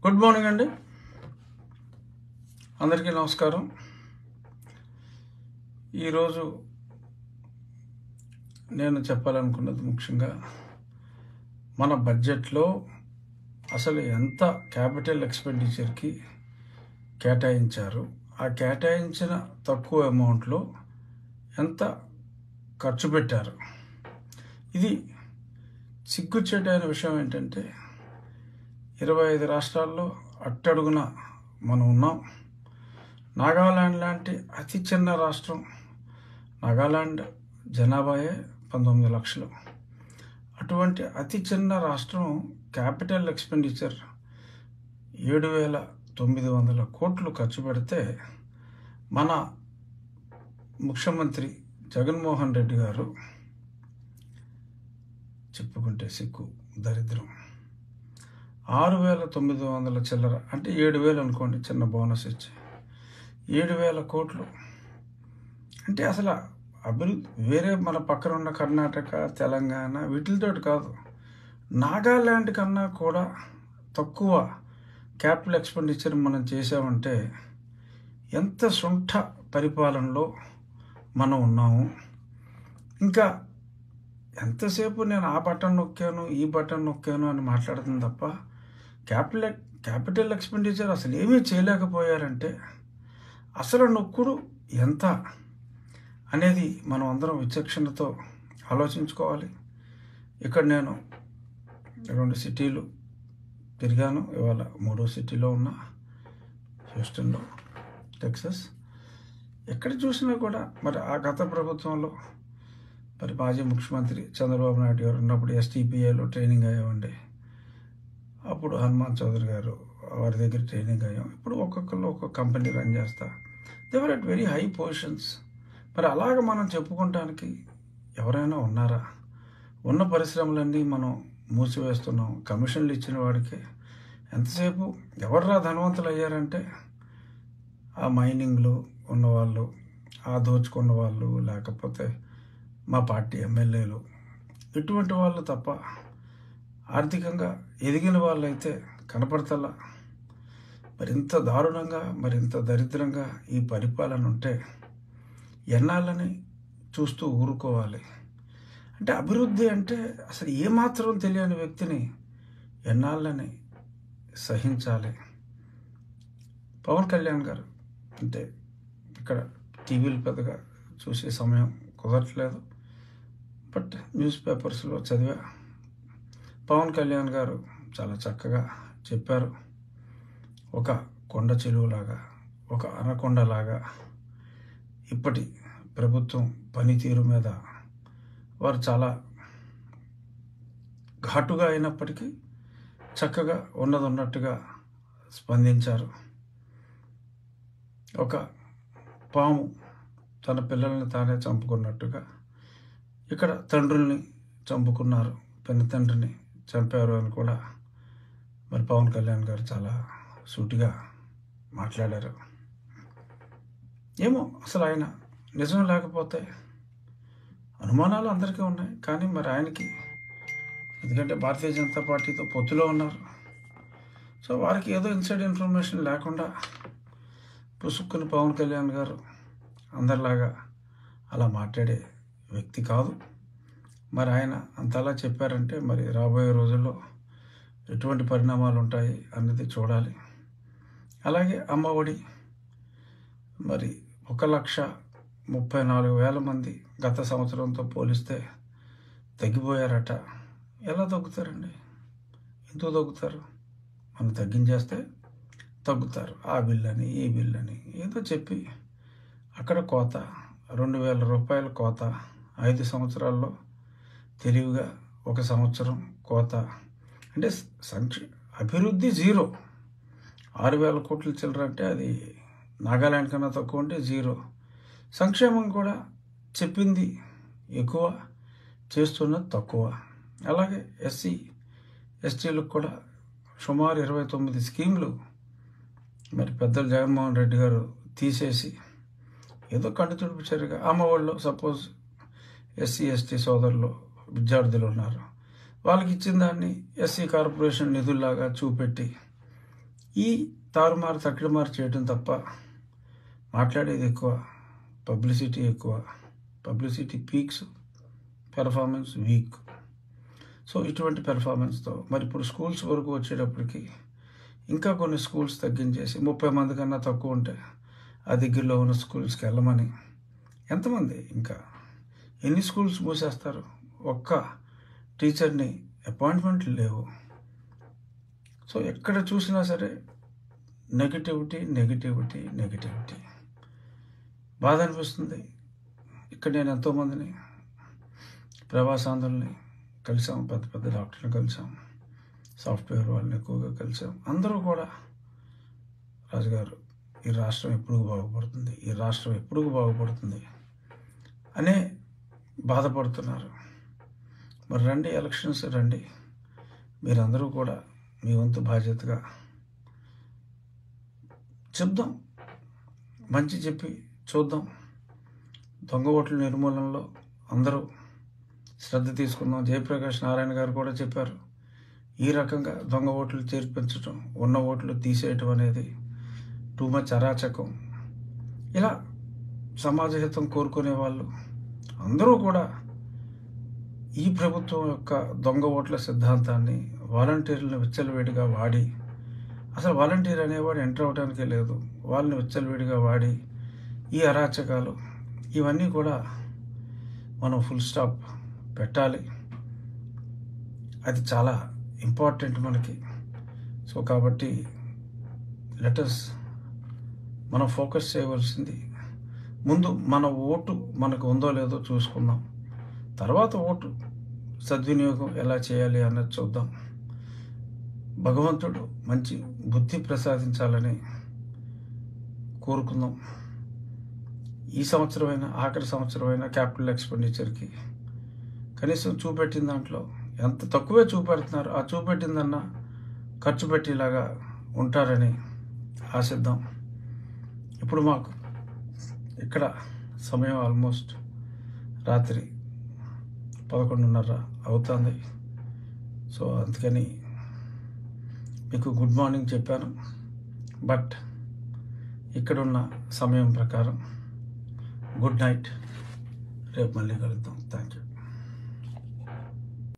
good morning అండి అందరికీ నమస్కారం ఈరోజు నేను చెప్పాలనుకున్నది ముఖ్యంగా మన బడ్జెట్లో అసలు ఎంత క్యాపిటల్ ఎక్స్పెండిచర్కి కేటాయించారు ఆ కేటాయించిన తక్కువ అమౌంట్లో ఎంత ఖర్చు పెట్టారు ఇది సిగ్గుచేటైన విషయం ఏంటంటే ఇరవై ఐదు రాష్ట్రాల్లో అట్టడుగున మనం ఉన్నాం నాగాలాండ్ లాంటి అతి చిన్న రాష్ట్రం నాగాలాండ్ జనాభాయే పంతొమ్మిది లక్షలు అటువంటి అతి చిన్న రాష్ట్రం క్యాపిటల్ ఎక్స్పెండిచర్ ఏడు వేల తొమ్మిది వందల కోట్లు ఖర్చు పెడితే మన ముఖ్యమంత్రి జగన్మోహన్ రెడ్డి గారు చెప్పుకుంటే సిగ్గు దరిద్రం ఆరు వేల తొమ్మిది వందల చిల్లర అంటే ఏడు వేలు అనుకోండి చిన్న బోనస్ ఇచ్చి ఏడు వేల కోట్లు అంటే అసలు అభివృద్ధి వేరే మన పక్కన ఉన్న కర్ణాటక తెలంగాణ వీటితో కాదు నాగాల్యాండ్ కన్నా కూడా తక్కువ క్యాపిటల్ ఎక్స్పెండిచర్ మనం చేసామంటే ఎంత సొంఠ పరిపాలనలో మనం ఉన్నాము ఇంకా ఎంతసేపు నేను ఆ బటన్ నొక్కాను ఈ బటన్ నొక్కాను అని మాట్లాడుతుంది తప్ప క్యాపిటల్ క్యాపిటల్ ఎక్స్పెండిచర్ అసలు ఏమీ చేయలేకపోయారంటే అసలు నొక్కుడు ఎంత అనేది మనం అందరం విచక్షణతో ఆలోచించుకోవాలి ఇక్కడ నేను రెండు సిటీలు తిరిగాను ఇవాళ మూడో సిటీలో ఉన్న హ్యూస్టన్లో టెక్సస్ ఎక్కడ చూసినా కూడా మరి ఆ గత ప్రభుత్వంలో మరి మాజీ ముఖ్యమంత్రి చంద్రబాబు నాయుడు గారు ఉన్నప్పుడు ఎస్టీపీఏలో ట్రైనింగ్ అయ్యామండి అప్పుడు హనుమాన్ చౌదరి గారు వారి దగ్గర ట్రైనింగ్ అయ్యాం ఇప్పుడు ఒక్కొక్కరు ఒక్కొక్క కంపెనీ రన్ చేస్తా they're at very high positions మరి అలాగ మనం చెప్పుకోవటానికి ఎవరైనా ఉన్నారా ఉన్న పరిశ్రమలన్నీ మనం మూసివేస్తున్నాం కమిషన్లు ఇచ్చిన వాడికి ఎంతసేపు ఎవర్రా ధనవంతులు అయ్యారంటే ఆ మైనింగ్లు ఉన్నవాళ్ళు ఆ దోచుకున్న వాళ్ళు లేకపోతే మా పార్టీ ఎమ్మెల్యేలు ఇటువంటి వాళ్ళు తప్ప ఆర్థికంగా ఎదిగిన వాళ్ళైతే కనపడతలా మరింత దారుణంగా మరింత దరిద్రంగా ఈ పరిపాలన ఉంటే ఎన్నాళ్ళని చూస్తూ ఊరుకోవాలి అంటే అభివృద్ధి అంటే అసలు ఏమాత్రం తెలియని వ్యక్తిని ఎన్నాళ్ళని సహించాలి పవన్ కళ్యాణ్ గారు అంటే ఇక్కడ టీవీలు పెద్దగా చూసే సమయం కుదరట్లేదు బట్ న్యూస్ పేపర్స్లో చదివా పవన్ కళ్యాణ్ గారు చాలా చక్కగా చెప్పారు ఒక కొండ చెరువులాగా ఒక అనకొండలాగా ఇప్పటి ప్రభుత్వం పనితీరు మీద వారు చాలా ఘాటుగా అయినప్పటికీ చక్కగా ఉన్నది ఉన్నట్టుగా స్పందించారు ఒక పాము తన పిల్లల్ని తానే చంపుకున్నట్టుగా ఇక్కడ తండ్రుల్ని చంపుకున్నారు పెద్ద తండ్రిని చంపారు అని కూడా మరి పవన్ కళ్యాణ్ గారు చాలా సూటిగా మాట్లాడారు ఏమో అసలు ఆయన నిజం లేకపోతే అనుమానాలు అందరికీ ఉన్నాయి కానీ మరి ఆయనకి ఎందుకంటే భారతీయ జనతా పార్టీతో పొత్తులో ఉన్నారు సో వారికి ఏదో ఇన్సైడ్ ఇన్ఫర్మేషన్ లేకుండా పుసుక్కుని పవన్ కళ్యాణ్ గారు అందరిలాగా అలా మాట్లాడే వ్యక్తి కాదు మరి ఆయన అంతలా చెప్పారంటే మరి రాబోయే రోజుల్లో ఎటువంటి పరిణామాలు ఉంటాయి అన్నది చూడాలి అలాగే అమ్మఒడి మరి ఒక లక్ష ముప్పై నాలుగు వేల మంది గత సంవత్సరంతో పోలిస్తే తగ్గిపోయారట ఎలా తగ్గుతారండి ఎందుకు తగ్గుతారు మనం తగ్గించేస్తే తగ్గుతారు ఆ బిల్ అని ఈ బిల్ అని ఏదో చెప్పి అక్కడ కోత రెండు వేల రూపాయల కోత ఐదు సంవత్సరాల్లో తెలివిగా ఒక సంవత్సరం కోత అంటే సంక్ష అభివృద్ధి జీరో ఆరు వేల కోట్ల చిల్లర అంటే అది నాగాలాండ్ కన్నా తక్కువ అంటే జీరో సంక్షేమం కూడా చెప్పింది ఎక్కువ చేస్తున్నది తక్కువ అలాగే ఎస్సీ ఎస్టీలకు కూడా సుమారు ఇరవై తొమ్మిది స్కీములు మరి పెద్దలు జగన్మోహన్ రెడ్డి గారు తీసేసి ఏదో కంటి తుడుపు చర్యగా అమ్మఒడిలో సపోజ్ ఎస్సీ ఎస్టీ సోదరులు విద్యార్థులు ఉన్నారు వాళ్ళకి ఇచ్చిన దాన్ని ఎస్సీ కార్పొరేషన్ నిధుల్లాగా చూపెట్టి ఈ తారుమారు తక్కిడమారు చేయడం తప్ప మాట్లాడేది ఎక్కువ పబ్లిసిటీ ఎక్కువ publicity peaks performance weak so ఇటువంటి పెర్ఫార్మెన్స్తో మరి ఇప్పుడు స్కూల్స్ వరకు వచ్చేటప్పటికి ఇంకా కొన్ని స్కూల్స్ తగ్గించేసి ముప్పై మంది కన్నా తక్కువ ఉంటే ఆ దగ్గరలో ఉన్న స్కూల్స్కి వెళ్ళమని ఎంతమంది ఇంకా ఎన్ని స్కూల్స్ మూసేస్తారు ఒక్క టీచర్ని అపాయింట్మెంట్లు లేవు సో ఎక్కడ చూసినా సరే నెగిటివిటీ నెగిటివిటీ నెగిటివిటీ బాధ అనిపిస్తుంది ఇక్కడ నేను ఎంతోమందిని ప్రవాసాంధ్రుల్ని కలిసాం పెద్ద పెద్ద డాక్టర్ని కలిసాం సాఫ్ట్వేర్ వాళ్ళని ఎక్కువగా కలిసాం అందరూ కూడా రాజుగారు ఈ రాష్ట్రం ఎప్పుడు బాగుపడుతుంది ఈ రాష్ట్రం ఎప్పుడు బాగుపడుతుంది అనే బాధపడుతున్నారు మరి రండి ఎలక్షన్స్ రండి మీరందరూ కూడా మీ వంతు బాధ్యతగా చెప్దాం మంచి చెప్పి చూద్దాం దొంగ ఓట్ల నిర్మూలనలో అందరూ శ్రద్ధ తీసుకుందాం జయప్రకాష్ నారాయణ గారు కూడా చెప్పారు ఈ రకంగా దొంగ ఓట్లు చేర్పించడం ఉన్న ఓట్లు తీసేయటం అనేది టూ మచ్ అరాచకం ఇలా సమాజ హితం కోరుకునే వాళ్ళు అందరూ కూడా ఈ ప్రభుత్వం యొక్క దొంగ ఓట్ల సిద్ధాంతాన్ని వాలంటీర్లను విచ్చలవిడిగా వాడి అసలు వాలంటీర్ అనేవాడు ఎంటర్ అవడానికే లేదు వాళ్ళని విచ్చలవిడిగా వాడి ఈ అరాచకాలు ఇవన్నీ కూడా మనం ఫుల్ స్టాప్ పెట్టాలి అది చాలా ఇంపార్టెంట్ మనకి సో కాబట్టి లెటర్స్ మనం ఫోకస్ చేయవలసింది ముందు మన ఓటు మనకు ఉందో లేదో చూసుకుందాం తర్వాత ఓటు సద్వినియోగం ఎలా చేయాలి అన్నది చూద్దాం భగవంతుడు మంచి బుద్ధి ప్రసాదించాలని కోరుకుందాం ఈ సంవత్సరమైన ఆఖరి సంవత్సరమైన క్యాపిటల్ ఎక్స్పెండిచర్కి కనీసం చూపెట్టిన దాంట్లో ఎంత తక్కువే చూపెడుతున్నారు ఆ చూపెట్టిందన్నా ఖర్చు పెట్టేలాగా ఉంటారని ఆశిద్దాం ఇప్పుడు మాకు ఇక్కడ సమయం ఆల్మోస్ట్ రాత్రి పదకొండున్నర అవుతుంది సో అందుకని మీకు గుడ్ మార్నింగ్ చెప్పాను బట్ ఇక్కడున్న సమయం ప్రకారం గుడ్ నైట్ రేపు మళ్ళీ కలుద్దాం థ్యాంక్ యూ